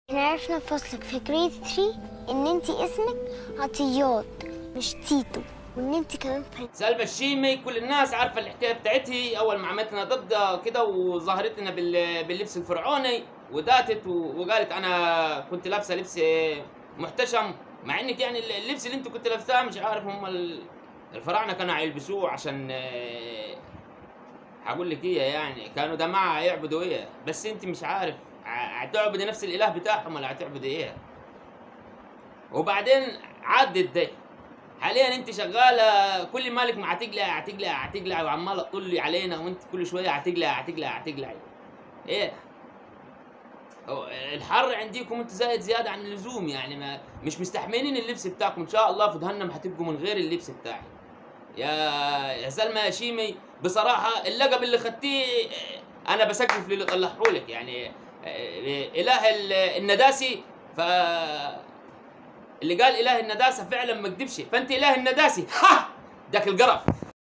احنا عرفنا في فصلك في جريد 3 ان انت اسمك عطيات مش تيتو وان انت كمان فرنسا سلمى الشيمي كل الناس عارفه الحكايه بتاعتها اول ما عملتنا ضدها كده وظهرت لنا بال- باللبس الفرعوني وداتت و- وقالت انا كنت لابسه لبس محتشم مع انك يعني اللبس اللي انت كنت لابساه مش عارف هم ال- الفراعنه كانوا هيلبسوه عشان آه، هقول لك ايه يعني كانوا دماعة يعبدوا ايه بس انت مش عارف ع- هتعبدي نفس الاله بتاعهم ولا هتعبدي ايه وبعدين عدت ده حاليا انت شغاله كل مالك ما هتقلع هتقلع هتقلع وعماله تطلي علينا وانت كل شويه هتقلع هتقلع هتقلع ايه هو الحر عندكم انت زايد زياده عن اللزوم يعني ما مش مستحملين اللبس بتاعكم ان شاء الله في جهنم هتبقوا من غير اللبس بتاعي يا يا سلمى يا شيمي بصراحه اللقب اللي خدتيه اه، انا بسقف للي طلعه لك يعني اه، اله ال- النداسي ف اللي قال اله النداسه فعلا ما كدبش فانت اله النداسي ها داك القرف